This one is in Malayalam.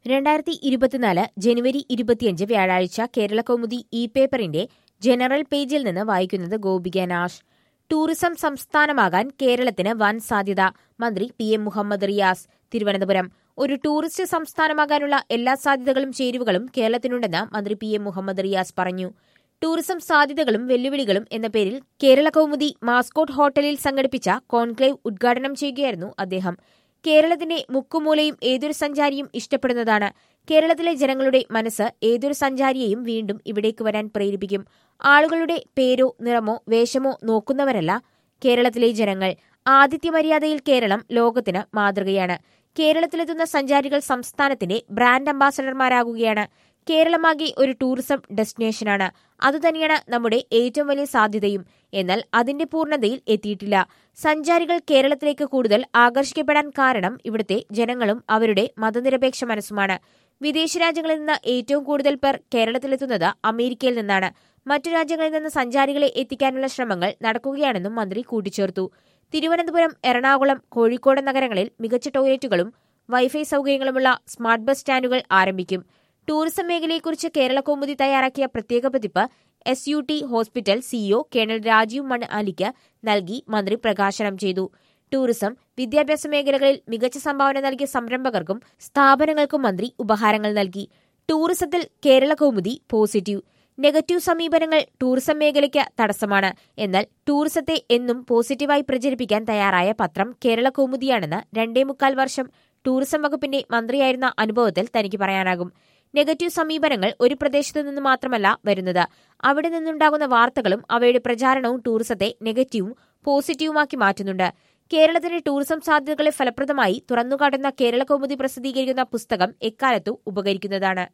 രണ്ടായിരത്തി ഇരുപത്തിനാല് ജനുവരി ഇരുപത്തിയഞ്ച് വ്യാഴാഴ്ച കേരള കൗമുദി ഇ പേപ്പറിന്റെ ജനറൽ പേജിൽ നിന്ന് വായിക്കുന്നത് ഗോപിക നാഷ് ടൂറിസം സംസ്ഥാനമാകാൻ കേരളത്തിന് വൻ സാധ്യത മന്ത്രി പി എം മുഹമ്മദ് റിയാസ് തിരുവനന്തപുരം ഒരു ടൂറിസ്റ്റ് സംസ്ഥാനമാകാനുള്ള എല്ലാ സാധ്യതകളും ചേരുവകളും കേരളത്തിനുണ്ടെന്ന് മന്ത്രി പി എം മുഹമ്മദ് റിയാസ് പറഞ്ഞു ടൂറിസം സാധ്യതകളും വെല്ലുവിളികളും എന്ന പേരിൽ കേരള കൗമുദി മാസ്കോട്ട് ഹോട്ടലിൽ സംഘടിപ്പിച്ച കോൺക്ലേവ് ഉദ്ഘാടനം ചെയ്യുകയായിരുന്നു അദ്ദേഹം കേരളത്തിന്റെ മുക്കുമൂലയും ഏതൊരു സഞ്ചാരിയും ഇഷ്ടപ്പെടുന്നതാണ് കേരളത്തിലെ ജനങ്ങളുടെ മനസ്സ് ഏതൊരു സഞ്ചാരിയെയും വീണ്ടും ഇവിടേക്ക് വരാൻ പ്രേരിപ്പിക്കും ആളുകളുടെ പേരോ നിറമോ വേഷമോ നോക്കുന്നവരല്ല കേരളത്തിലെ ജനങ്ങൾ ആതിഥ്യമര്യാദയിൽ കേരളം ലോകത്തിന് മാതൃകയാണ് കേരളത്തിലെത്തുന്ന സഞ്ചാരികൾ സംസ്ഥാനത്തിന്റെ ബ്രാൻഡ് അംബാസഡർമാരാകുകയാണ് കേരളമാകെ ഒരു ടൂറിസം ഡെസ്റ്റിനേഷനാണ് അതുതന്നെയാണ് നമ്മുടെ ഏറ്റവും വലിയ സാധ്യതയും എന്നാൽ അതിന്റെ പൂർണ്ണതയിൽ എത്തിയിട്ടില്ല സഞ്ചാരികൾ കേരളത്തിലേക്ക് കൂടുതൽ ആകർഷിക്കപ്പെടാൻ കാരണം ഇവിടുത്തെ ജനങ്ങളും അവരുടെ മതനിരപേക്ഷ മനസ്സുമാണ് വിദേശ രാജ്യങ്ങളിൽ നിന്ന് ഏറ്റവും കൂടുതൽ പേർ കേരളത്തിലെത്തുന്നത് അമേരിക്കയിൽ നിന്നാണ് മറ്റു രാജ്യങ്ങളിൽ നിന്ന് സഞ്ചാരികളെ എത്തിക്കാനുള്ള ശ്രമങ്ങൾ നടക്കുകയാണെന്നും മന്ത്രി കൂട്ടിച്ചേർത്തു തിരുവനന്തപുരം എറണാകുളം കോഴിക്കോട് നഗരങ്ങളിൽ മികച്ച ടോയ്ലറ്റുകളും വൈഫൈ സൌകര്യങ്ങളുമുള്ള സ്മാർട്ട് ബസ് സ്റ്റാൻഡുകൾ ആരംഭിക്കും ടൂറിസം മേഖലയെക്കുറിച്ച് കേരള കൗമുദി തയ്യാറാക്കിയ പ്രത്യേക പതിപ്പ് S U T hospital CEO colonel Rajeev മണാലിക്ക് നൽകി മന്ത്രി പ്രകാശനം ചെയ്തു ടൂറിസം വിദ്യാഭ്യാസ മേഖലകളിൽ മികച്ച സംഭാവന നൽകിയ സംരംഭകർക്കും സ്ഥാപനങ്ങൾക്കും മന്ത്രി ഉപഹാരങ്ങൾ നൽകി ടൂറിസത്തിൽ കേരള കൗമുദി പോസിറ്റീവ് നെഗറ്റീവ് സമീപനങ്ങൾ ടൂറിസം മേഖലയ്ക്ക് തടസ്സമാണ് എന്നാൽ ടൂറിസത്തെ എന്നും പോസിറ്റീവായി പ്രചരിപ്പിക്കാൻ തയ്യാറായ പത്രം കേരള കൗമുദിയാണെന്ന് രണ്ടേ മുക്കാൽ വർഷം ടൂറിസം വകുപ്പിന്റെ മന്ത്രിയായിരുന്ന അനുഭവത്തിൽ തനിക്ക് പറയാനാകും നെഗറ്റീവ് സമീപനങ്ങൾ ഒരു പ്രദേശത്തു നിന്ന് മാത്രമല്ല വരുന്നത് അവിടെ നിന്നുണ്ടാകുന്ന വാർത്തകളും അവയുടെ പ്രചാരണവും ടൂറിസത്തെ നെഗറ്റീവും പോസിറ്റീവുമാക്കി മാറ്റുന്നുണ്ട് കേരളത്തിന്റെ ടൂറിസം സാധ്യതകളെ ഫലപ്രദമായി തുറന്നുകാട്ടുന്ന കേരള കൗമുദി പ്രസിദ്ധീകരിക്കുന്ന പുസ്തകം എക്കാലത്തും ഉപകരിക്കുന്നതാണ്